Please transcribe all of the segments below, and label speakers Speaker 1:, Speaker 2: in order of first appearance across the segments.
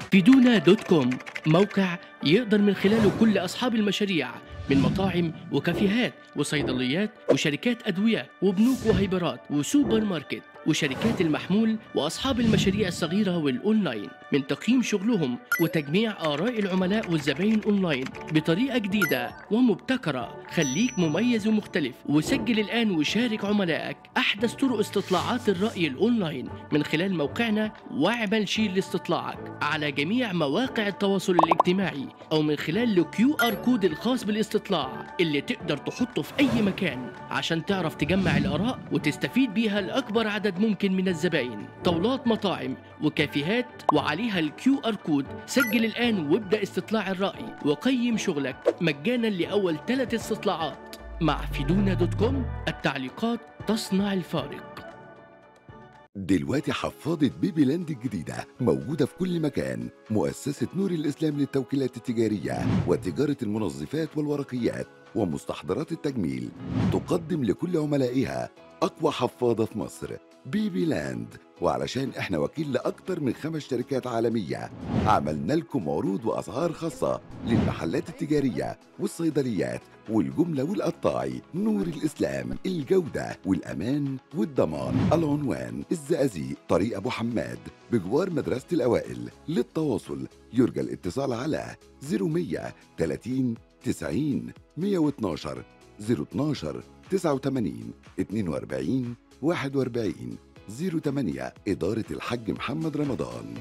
Speaker 1: فيدونا دوت كوم موقع يقدر من خلاله كل أصحاب المشاريع من مطاعم وكافيهات وصيدليات وشركات أدوية وبنوك وهيبرات وسوبر ماركت وشركات المحمول وأصحاب المشاريع الصغيرة والأونلاين من تقييم شغلهم وتجميع آراء العملاء والزبائن أونلاين بطريقة جديدة ومبتكرة خليك مميز ومختلف وسجل الآن وشارك عملائك أحدث طرق استطلاعات الرأي الأونلاين من خلال موقعنا واعمل شير لاستطلاعك على جميع مواقع التواصل الاجتماعي أو من خلال الكيو آر كود الخاص بالاستطلاع اللي تقدر تحطه في أي مكان عشان تعرف تجمع الآراء وتستفيد بيها لأكبر عدد ممكن من الزبائن طاولات مطاعم وكافيهات وعليها الكيو ار كود سجل الآن وابدأ استطلاع الرأي وقيم شغلك مجانا لأول ثلاث استطلاعات مع فيدونا دوت كوم التعليقات تصنع الفارق
Speaker 2: دلوقتي حفاضة بيبي لاند الجديدة موجودة في كل مكان مؤسسة نور الإسلام للتوكيلات التجارية وتجارة المنظفات والورقيات ومستحضرات التجميل تقدم لكل عملائها أقوى حفاضة في مصر بيبي لاند وعلشان احنا وكيل لأكتر من خمس شركات عالمية عملنا لكم عروض وأسعار خاصة للمحلات التجارية والصيدليات والجملة والقطاعي نور الإسلام الجودة والأمان والضمان العنوان الزقازيق طريق أبو حماد بجوار مدرسة الأوائل للتواصل يرجى الاتصال على 0100 30 90 112 012 89 42 41 08 إدارة الحج محمد رمضان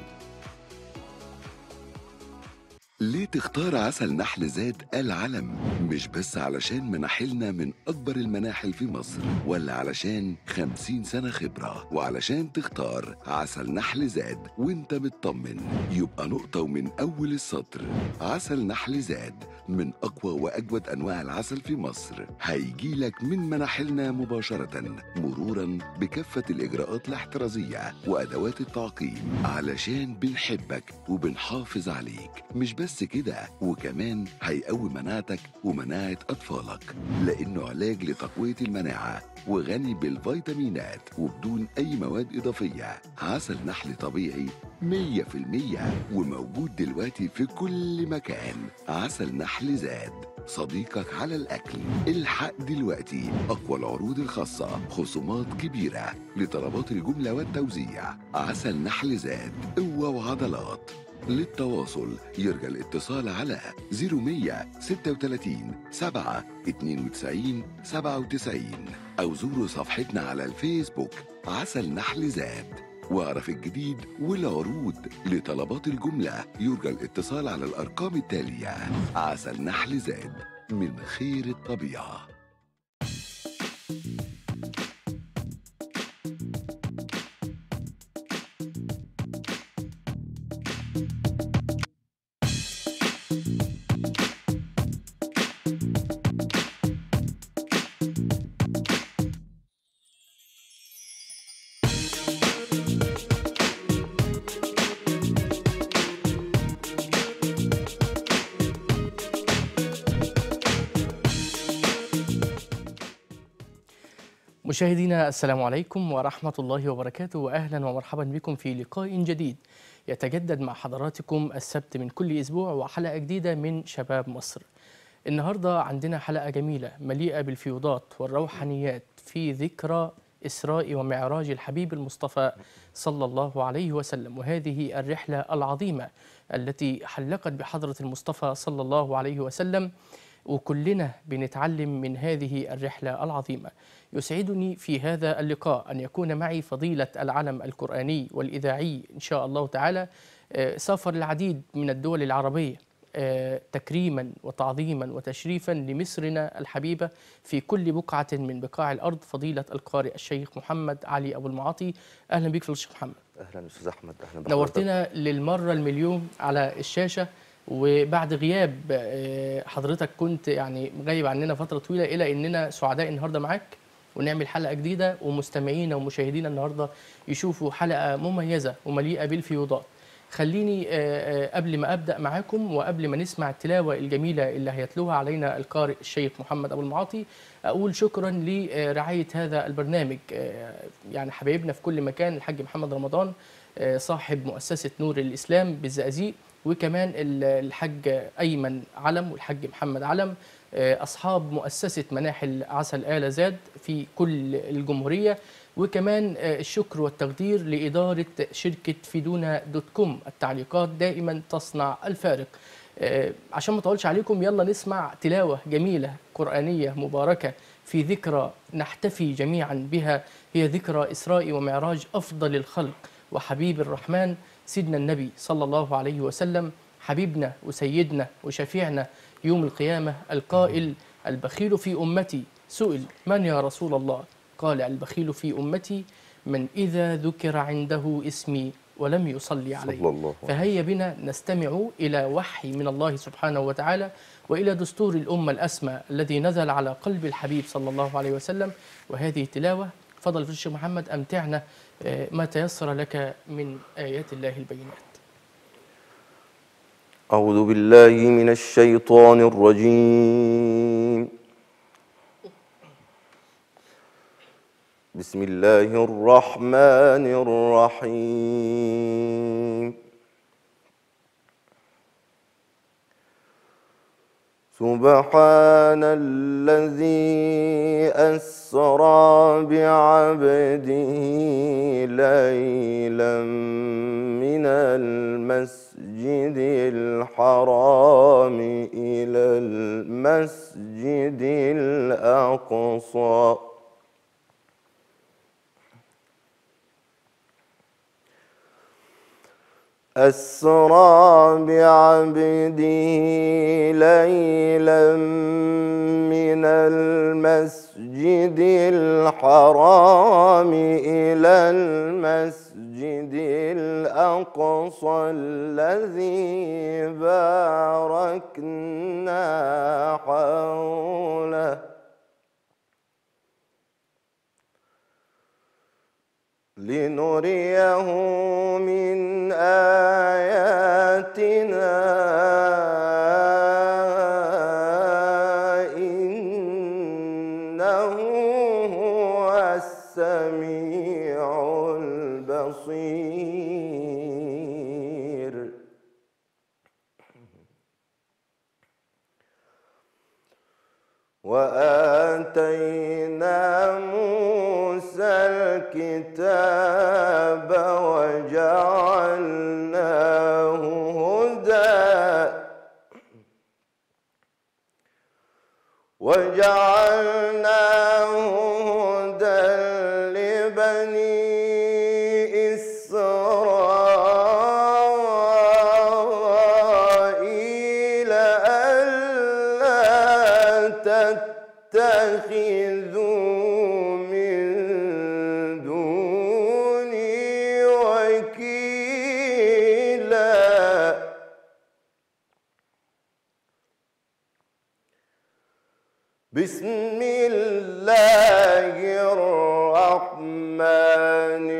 Speaker 2: ليه تختار عسل نحل زاد العلم مش بس علشان مناحلنا من أكبر المناحل في مصر ولا علشان خمسين سنة خبرة وعلشان تختار عسل نحل زاد وانت مطمن يبقى نقطة ومن أول السطر عسل نحل زاد من أقوى وأجود أنواع العسل في مصر هيجي لك من مناحلنا مباشرة مرورا بكافة الإجراءات الاحترازية وأدوات التعقيم علشان بنحبك وبنحافظ عليك مش بس كده وكمان هيقوي مناعتك ومناعة أطفالك لأنه علاج لتقوية المناعة وغني بالفيتامينات وبدون أي مواد إضافية عسل نحل طبيعي 100% وموجود دلوقتي في كل مكان عسل نحل زاد صديقك على الأكل الحق دلوقتي أقوى العروض الخاصة خصومات كبيرة لطلبات الجملة والتوزيع عسل نحل زاد قوة وعضلات للتواصل يرجى الاتصال على 0136 7 92 97 أو زوروا صفحتنا على الفيسبوك عسل نحل زاد واعرف الجديد والعروض لطلبات الجملة يرجى الاتصال على الأرقام التالية عسل نحل زاد من خير الطبيعة
Speaker 1: مشاهدينا السلام عليكم ورحمة الله وبركاته وأهلا ومرحبا بكم في لقاء جديد يتجدد مع حضراتكم السبت من كل أسبوع وحلقة جديدة من شباب مصر النهاردة عندنا حلقة جميلة مليئة بالفيوضات والروحانيات في ذكرى إسراء ومعراج الحبيب المصطفى صلى الله عليه وسلم وهذه الرحلة العظيمة التي حلقت بحضرة المصطفى صلى الله عليه وسلم وكلنا بنتعلم من هذه الرحلة العظيمة يسعدني في هذا اللقاء أن يكون معي فضيلة العلم القرآني والإذاعي إن شاء الله تعالى آه، سافر العديد من الدول العربية آه، تكريما وتعظيما وتشريفا لمصرنا الحبيبة في كل بقعة من بقاع الأرض فضيلة القارئ الشيخ محمد علي أبو المعاطي أهلا بك في الشيخ محمد
Speaker 3: اهلا استاذ احمد اهلا بحضرتك.
Speaker 1: نورتنا للمرة المليون على الشاشة وبعد غياب آه، حضرتك كنت يعني غايب عننا فترة طويلة إلى إننا سعداء النهاردة معاك ونعمل حلقة جديدة ومستمعينا ومشاهدينا النهاردة يشوفوا حلقة مميزة ومليئة بالفيوضات خليني آه، آه، قبل ما أبدأ معاكم وقبل ما نسمع التلاوة الجميلة اللي هيتلوها علينا القارئ الشيخ محمد أبو المعاطي أقول شكرا لرعاية هذا البرنامج آه، يعني حبايبنا في كل مكان الحاج محمد رمضان آه، صاحب مؤسسة نور الإسلام بالزقازيق وكمان ال- الحاج أيمن علم والحاج محمد علم آه، أصحاب مؤسسة مناحل عسل آل زاد في كل الجمهورية وكمان آه، الشكر والتقدير لإدارة شركة فيدونا دوت كوم التعليقات دائما تصنع الفارق آه، عشان ما اطولش عليكم يلا نسمع تلاوة جميلة قرآنية مباركة في ذكرى نحتفي جميعا بها هي ذكرى إسراء ومعراج أفضل الخلق وحبيب الرحمن سيدنا النبي صلى الله عليه وسلم حبيبنا وسيدنا وشفيعنا يوم القيامة القائل البخيل في أمتي سئل من يا رسول الله قال البخيل في أمتي من إذا ذكر عنده اسمي ولم يصلي عليه
Speaker 3: صلى الله عليه
Speaker 1: فهيا بنا نستمع إلى وحي من الله سبحانه وتعالى وإلى دستور الأمة الأسمى الذي نزل على قلب الحبيب صلى الله عليه وسلم وهذه التلاوة فضل في الشيخ محمد أمتعنا آه، ما تيسر لك من آيات الله البينات
Speaker 3: أعوذ بالله من الشيطان الرجيم بسم الله الرحمن الرحيم سبحان الذي أسرى بعبده ليلا من المسجد الحرام إلى المسجد الأقصى أسرى بعبده ليلا من المسجد الحرام إلى المسجد الأقصى الذي باركنا حوله لنريه من آياتنا إنه هو السميع البصير وآتينا موسى الكتاب وجعلناه هدى وجعلناه هدى لبني إسرائيل ألا تتخذوا من دوني وكيلا بسم الله الرحمن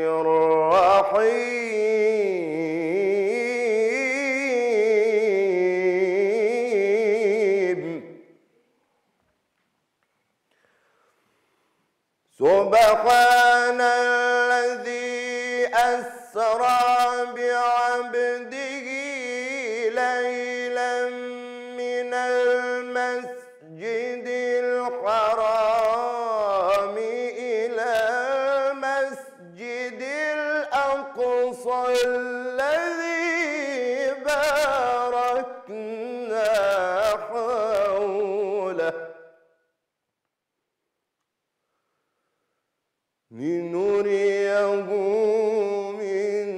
Speaker 3: الرحيم سبحان الذي أسرى بعبده ليلا من المسجد الحرام إلى المسجد الأقصى الذي باركنا حوله لنريه من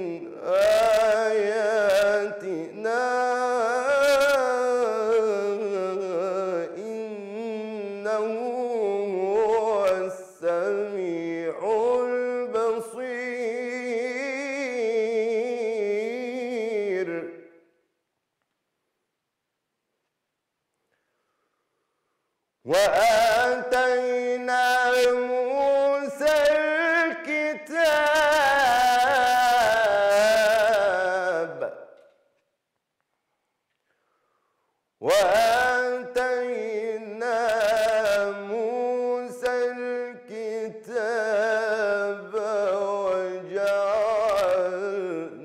Speaker 3: آياتنا إنه هو السميع البصير وآتينا موسى الكتاب وآتينا موسى الكتاب وجعلناه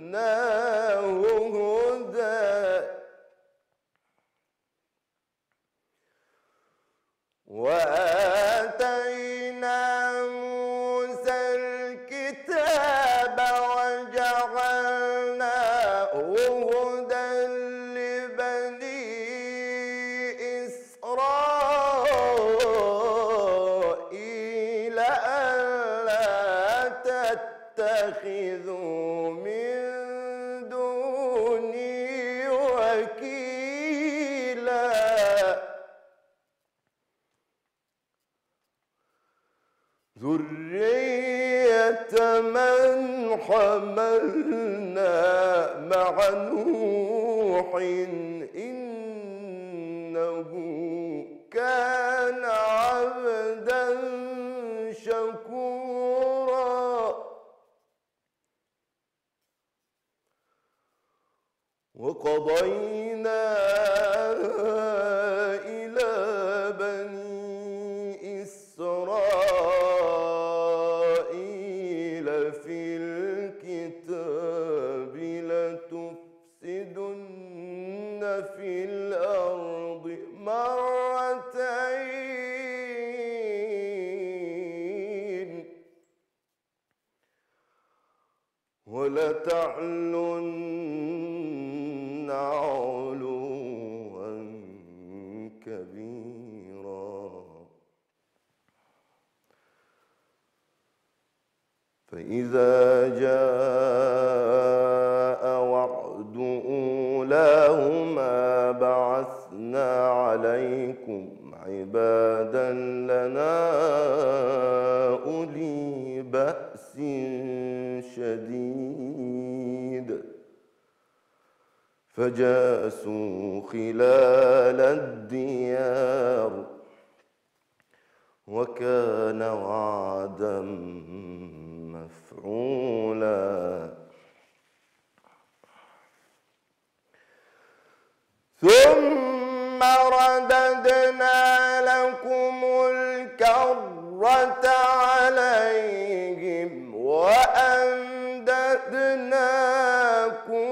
Speaker 3: ذرية من حملنا مع نوح إنه كان عبدا شكورا وقضينا إلى بني إسرائيل في الكتاب لتفسدن في الأرض مرتين ولتعلن علوا كبيرا فإذا جاء وعد أولاهما بعثنا عليكم عبادا لنا أولي بأس شديد فجاسوا خلال الديار وكان وعدا مفعولا ثم رددنا لكم الكرة عليهم وأمددناكم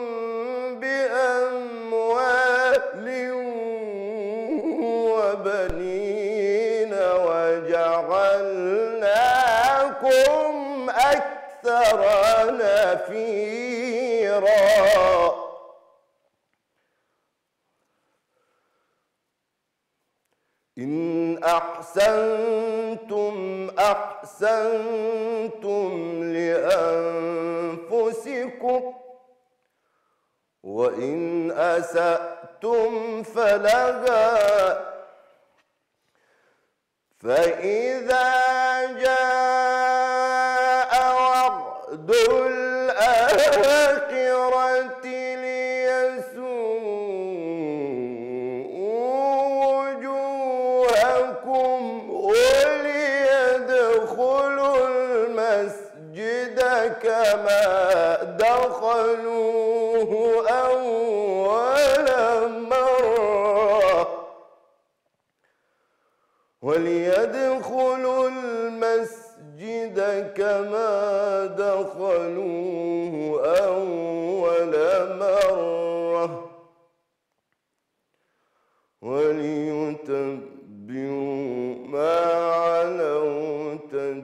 Speaker 3: بأموال وبنين وجعلناكم أكثر نفيرا إن أحسنتم أحسنتم لأنفسكم وإن أسأتم فلها فإذا جاء وعد الآخرة ليسوءوا وجوهكم وليدخلوا المسجد كما دخلوه أول مرة وليدخلوا المسجد كما دخلوه أول مرة وليتبروا ما علوا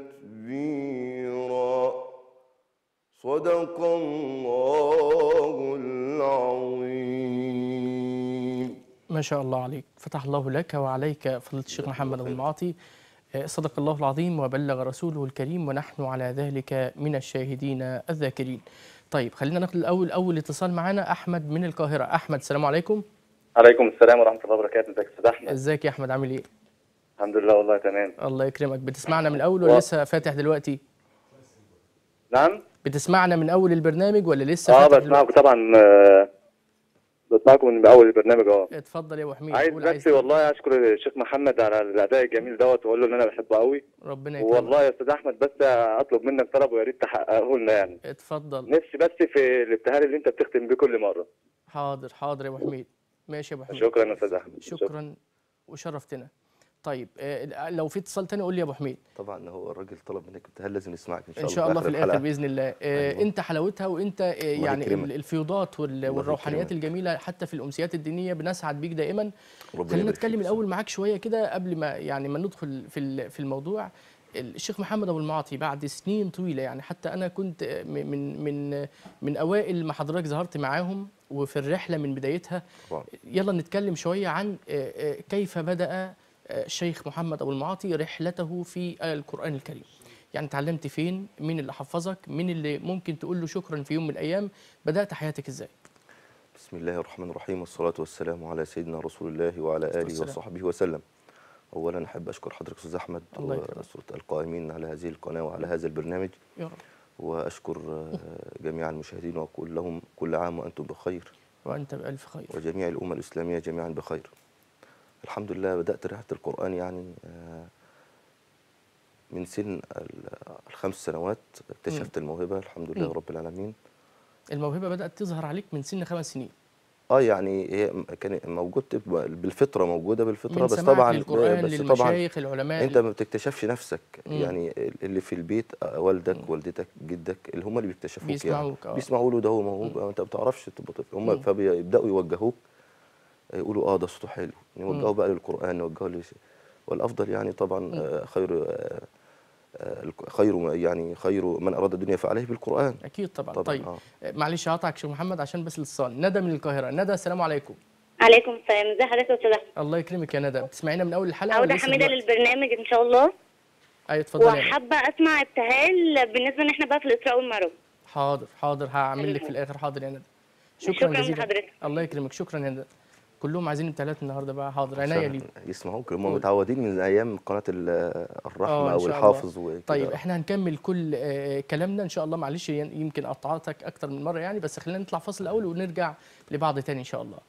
Speaker 3: تتبيرا صدق الله العظيم
Speaker 1: ما شاء الله عليك فتح الله لك وعليك فضيلة الشيخ محمد أبو المعاطي آه، صدق الله العظيم وبلغ رسوله الكريم ونحن على ذلك من الشاهدين الذاكرين طيب خلينا ناخد الأول أول اتصال معانا أحمد من القاهرة أحمد السلام عليكم
Speaker 4: عليكم السلام ورحمة الله وبركاته ازيك يا استاذ احمد
Speaker 1: ازيك يا أحمد عامل إيه
Speaker 4: الحمد لله والله تمام
Speaker 1: الله يكرمك بتسمعنا من الأول ولا
Speaker 4: و-
Speaker 1: لسه فاتح دلوقتي
Speaker 4: نعم
Speaker 1: بتسمعنا من أول البرنامج ولا لسه
Speaker 4: اه
Speaker 1: فاتح
Speaker 4: بسمعكم طبعا آه، بسمعكم من اول البرنامج اه
Speaker 1: اتفضل يا أبو حميد
Speaker 4: عايز
Speaker 1: قول
Speaker 4: بس والله اشكر الشيخ محمد على الاداء الجميل دوت واقول له ان انا بحبه قوي
Speaker 1: ربنا يكرمك
Speaker 4: والله يا استاذ احمد بس اطلب منك طلب ويا ريت تحققه لنا يعني
Speaker 1: اتفضل
Speaker 4: نفسي بس في الابتهال اللي انت بتختم بيه كل مره
Speaker 1: حاضر حاضر يا أبو حميد ماشي يا أبو حميد
Speaker 4: شكرا يا استاذ احمد
Speaker 1: شكرا وشرفتنا طيب آه، لو في اتصال تاني قول لي يا ابو حميد
Speaker 5: طبعا هو الراجل طلب منك ابتهال لازم يسمعك ان شاء
Speaker 1: ان
Speaker 5: الله
Speaker 1: شاء الله في الاخر
Speaker 5: الحلقة.
Speaker 1: باذن الله آه،
Speaker 5: أيوة.
Speaker 1: انت حلاوتها وانت آه، يعني
Speaker 5: يكرمك.
Speaker 1: ال- الفيوضات وال- والروحانيات
Speaker 5: يكرمك.
Speaker 1: الجميله حتى في الامسيات الدينيه بنسعد بيك دائما
Speaker 5: ربنا
Speaker 1: خلينا
Speaker 5: يبارك
Speaker 1: نتكلم
Speaker 5: فيك.
Speaker 1: الاول معاك شويه كده قبل ما يعني ما ندخل في ال- في الموضوع الشيخ محمد ابو المعاطي بعد سنين طويله يعني حتى انا كنت آه، م- من من من اوائل ما حضرتك ظهرت معاهم وفي الرحله من بدايتها
Speaker 5: طبعا.
Speaker 1: يلا نتكلم شويه عن آه، آه، كيف بدا آه، الشيخ محمد ابو المعاطي رحلته في القران الكريم يعني اتعلمت فين مين اللي حفظك مين اللي ممكن تقول له شكرا في يوم من الايام بدات حياتك ازاي
Speaker 5: بسم الله الرحمن الرحيم والصلاة والسلام على سيدنا رسول الله وعلى آله
Speaker 1: والسلام.
Speaker 5: وصحبه وسلم اولا احب اشكر حضرتك استاذ احمد
Speaker 1: الله يكرمك.
Speaker 5: وأسرة القائمين على هذه القناه وعلى هذا البرنامج
Speaker 1: يا رب
Speaker 5: واشكر آه، جميع المشاهدين واقول لهم كل عام وانتم بخير
Speaker 1: وانت بالف خير
Speaker 5: وجميع الامه الاسلاميه جميعا بخير الحمد لله بدات رحله القران يعني آه، من سن ال- الخمس سنوات اكتشفت الموهبه الحمد لله
Speaker 1: مم.
Speaker 5: رب العالمين
Speaker 1: الموهبه بدات تظهر عليك من سن خمس سنين
Speaker 5: اه يعني هي م- كان موجود بالفطره موجوده بالفطره
Speaker 1: من
Speaker 5: بس
Speaker 1: سماعك
Speaker 5: طبعا
Speaker 1: للقران
Speaker 5: بس طبعا
Speaker 1: للمشايخ العلماء
Speaker 5: انت ما بتكتشفش نفسك
Speaker 1: مم.
Speaker 5: يعني اللي في البيت آه، والدك والدتك جدك اللي هم اللي بيكتشفوك
Speaker 1: بيسمعوك، آه.
Speaker 5: يعني بيسمعوا له ده هو موهوب آه، انت ما بتعرفش تبقى طفل
Speaker 1: مم.
Speaker 5: هم فبيبداوا يوجهوك آه، يقولوا اه ده صوته حلو نوجهه بقى للقران نوجهه لش... والافضل يعني طبعا آه، خير آه، آه، الك- خير ما- يعني خير من اراد الدنيا فعليه بالقران
Speaker 1: اكيد طبعا,
Speaker 5: طبعاً،
Speaker 1: طيب
Speaker 5: آه.
Speaker 1: آه، معلش هقطعك شيخ محمد عشان بس الاتصال ندى من القاهره ندى السلام عليكم
Speaker 6: عليكم السلام ازي حضرتك يا استاذ احمد
Speaker 1: الله يكرمك يا ندى بتسمعينا من اول الحلقه
Speaker 6: عوده
Speaker 1: ولا لسه
Speaker 6: حميده
Speaker 1: دلوقتي؟
Speaker 6: للبرنامج ان شاء الله
Speaker 1: ايوه اتفضلي يا ندى.
Speaker 6: وحابه اسمع ابتهال بالنسبه ان احنا بقى في الاسراء والمعراج
Speaker 1: حاضر حاضر هعمل لك في الاخر حاضر يا ندى شكرا,
Speaker 6: شكراً
Speaker 1: جزيلا
Speaker 6: لحضرتك.
Speaker 1: الله يكرمك شكرا يا ندى كلهم عايزين ابتهالات النهارده بقى حاضر عينيا
Speaker 5: عشان
Speaker 1: ليك
Speaker 5: يسمعوك هم متعودين من ايام قناه ال- الرحمه
Speaker 1: آه، إن
Speaker 5: او
Speaker 1: شاء الله.
Speaker 5: الحافظ وكده.
Speaker 1: طيب احنا هنكمل كل آه، كلامنا ان شاء الله معلش ين- يمكن قطعتك اكتر من مره يعني بس خلينا نطلع فاصل الاول ونرجع لبعض تاني ان شاء الله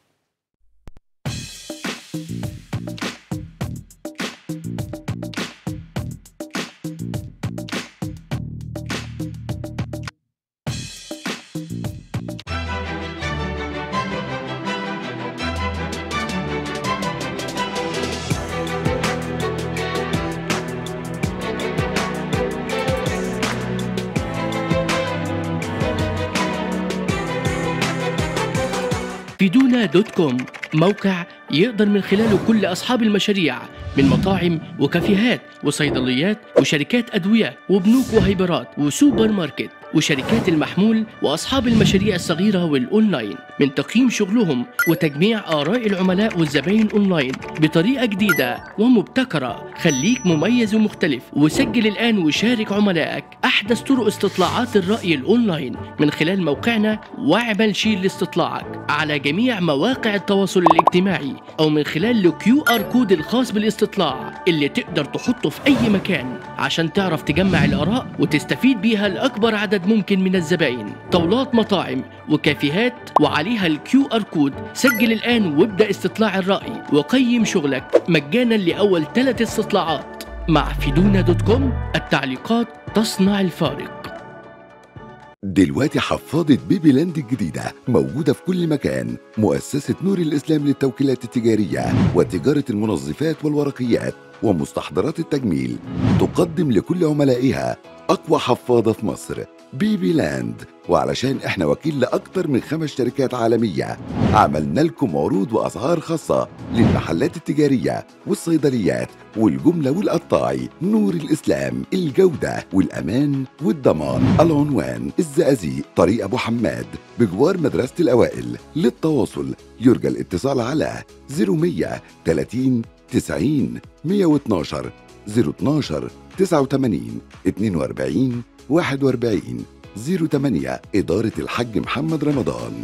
Speaker 1: فيدونا دوت كوم موقع يقدر من خلاله كل أصحاب المشاريع من مطاعم وكافيهات وصيدليات وشركات أدوية وبنوك وهيبرات وسوبر ماركت وشركات المحمول وأصحاب المشاريع الصغيرة والأونلاين من تقييم شغلهم وتجميع آراء العملاء والزبائن أونلاين بطريقة جديدة ومبتكرة خليك مميز ومختلف وسجل الآن وشارك عملائك أحدث طرق استطلاعات الرأي الأونلاين من خلال موقعنا واعمل شير لاستطلاعك على جميع مواقع التواصل الاجتماعي أو من خلال الكيو آر كود الخاص بالاستطلاع اللي تقدر تحطه في أي مكان عشان تعرف تجمع الآراء وتستفيد بيها لأكبر عدد ممكن من الزبائن طاولات مطاعم وكافيهات وعليها الكيو آر كود سجل الآن وابدأ استطلاع الرأي وقيم شغلك مجانا لأول ثلاث استطلاعات مع فيدونا دوت كوم التعليقات تصنع الفارق
Speaker 2: دلوقتي حفاضة بيبي لاند الجديدة موجودة في كل مكان مؤسسة نور الإسلام للتوكيلات التجارية وتجارة المنظفات والورقيات ومستحضرات التجميل تقدم لكل عملائها أقوى حفاضة في مصر بيبي لاند وعلشان احنا وكيل لأكتر من خمس شركات عالمية عملنا لكم عروض وأسعار خاصة للمحلات التجارية والصيدليات والجملة والقطاعي نور الإسلام الجودة والأمان والضمان العنوان الزقازيق طريق أبو حماد بجوار مدرسة الأوائل للتواصل يرجى الاتصال على 0100 30 90 112 012 89 42 41 08 إدارة الحج محمد رمضان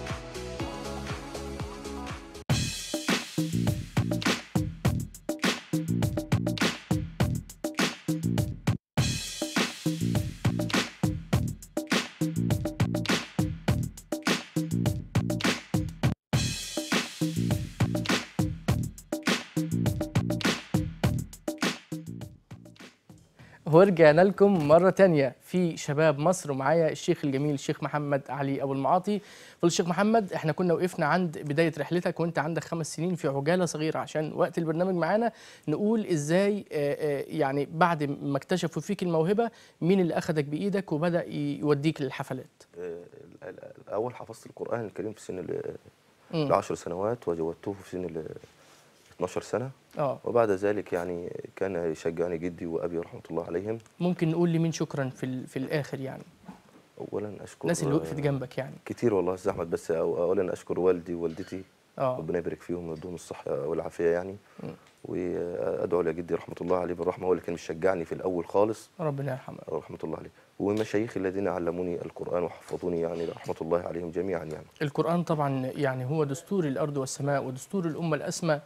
Speaker 1: ورجعنا لكم مرة تانية في شباب مصر ومعايا الشيخ الجميل الشيخ محمد علي أبو المعاطي فضل الشيخ محمد احنا كنا وقفنا عند بداية رحلتك وانت عندك خمس سنين في عجالة صغيرة عشان وقت البرنامج معانا نقول ازاي آه، آه، يعني بعد ما اكتشفوا فيك الموهبة مين اللي أخدك بإيدك وبدأ يوديك للحفلات
Speaker 5: آه، ال- ال- الاول حفظت القران الكريم في سن ال-
Speaker 1: مم.
Speaker 5: العشر سنوات وجودته في سن ال 12 سنه
Speaker 1: اه
Speaker 5: وبعد ذلك يعني كان يشجعني جدي وابي رحمه الله عليهم
Speaker 1: ممكن نقول لمين شكرا في, ال- في الآخر يعني
Speaker 5: اولا اشكر
Speaker 1: الناس اللي وقفت
Speaker 5: آه،
Speaker 1: جنبك يعني
Speaker 5: كتير والله يا استاذ احمد بس أو- اولا اشكر والدي ووالدتي
Speaker 1: اه
Speaker 5: ربنا يبارك فيهم ويديهم الصحه والعافيه يعني وادعو لجدي رحمه الله عليه بالرحمه هو اللي كان مشجعني في الاول خالص
Speaker 1: ربنا يرحمه
Speaker 5: رحمه الله عليه ومشايخي الذين علموني القران وحفظوني يعني رحمه الله عليهم جميعا يعني
Speaker 1: القرآن طبعا يعني هو دستور الأرض والسماء ودستور الأمة الأسمى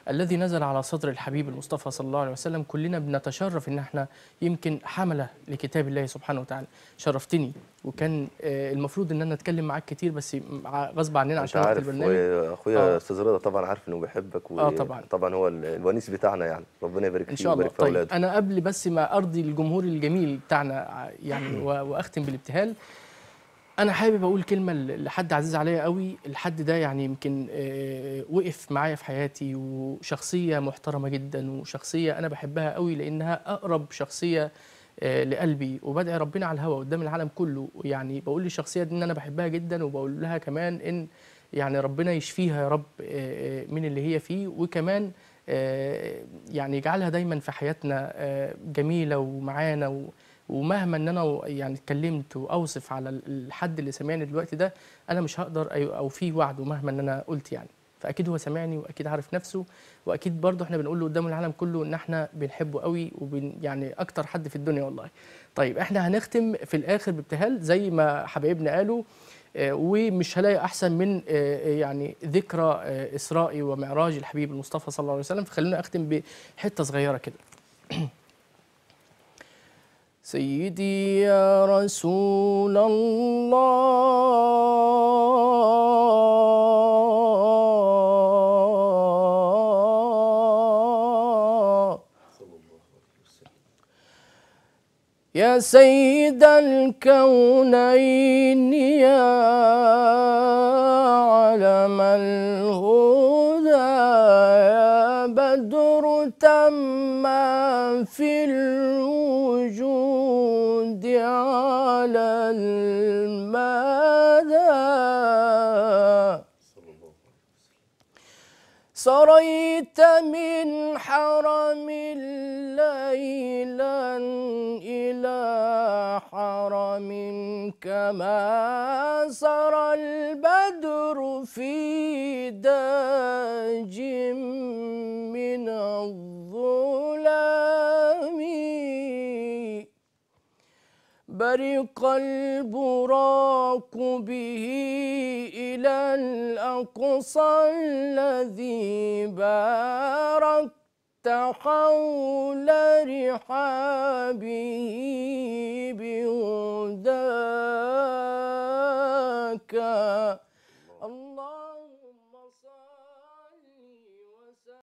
Speaker 1: الذي نزل على صدر الحبيب المصطفى صلى الله عليه وسلم كلنا بنتشرف ان احنا يمكن حمله لكتاب الله سبحانه وتعالى شرفتني وكان آه، المفروض ان انا اتكلم معاك كتير بس مع- غصب عننا
Speaker 5: انت
Speaker 1: عشان وقت
Speaker 5: عارف
Speaker 1: البرنامج
Speaker 5: واخويا
Speaker 1: آه.
Speaker 5: استاذ رضا طبعا عارف انه بيحبك و...
Speaker 1: آه طبعاً.
Speaker 5: طبعا هو ال- الونيس بتاعنا يعني ربنا يبارك فيه
Speaker 1: ان شاء الله
Speaker 5: ويبارك في
Speaker 1: طيب
Speaker 5: اولاده
Speaker 1: انا قبل بس ما ارضي الجمهور الجميل بتاعنا ع- يعني و- واختم بالابتهال انا حابب اقول كلمه ل- لحد عزيز عليا قوي الحد ده يعني يمكن آه، وقف معايا في حياتي وشخصيه محترمه جدا وشخصيه انا بحبها قوي لانها اقرب شخصيه آه، لقلبي وبدعي ربنا على الهوا قدام العالم كله يعني بقول للشخصيه دي ان انا بحبها جدا وبقول لها كمان ان يعني ربنا يشفيها يا رب آه، آه، من اللي هي فيه وكمان آه، يعني يجعلها دايما في حياتنا آه، جميله ومعانا و- ومهما ان انا و- يعني اتكلمت واوصف على ال- الحد اللي سامعني دلوقتي ده انا مش هقدر أي- اوفيه وعده مهما ان انا قلت يعني فاكيد هو سامعني واكيد عارف نفسه واكيد برضه احنا بنقول له قدام العالم كله ان احنا بنحبه قوي وبن يعني اكتر حد في الدنيا والله طيب احنا هنختم في الاخر بابتهال زي ما حبايبنا قالوا آه، ومش هلاقي احسن من آه، يعني ذكرى آه، اسرائي ومعراج الحبيب المصطفى صلى الله عليه وسلم فخلونا اختم بحته صغيره كده سيدي يا رسول الله يا سيد الكونين يا علم الهدى يا بدر تم في الوجود على المدى سريت من حرم ليلا إلى حرم كما سرى البدر في داج من الظلام برق البراق به إلى الأقصى الذي باركت حول رحابه بهداك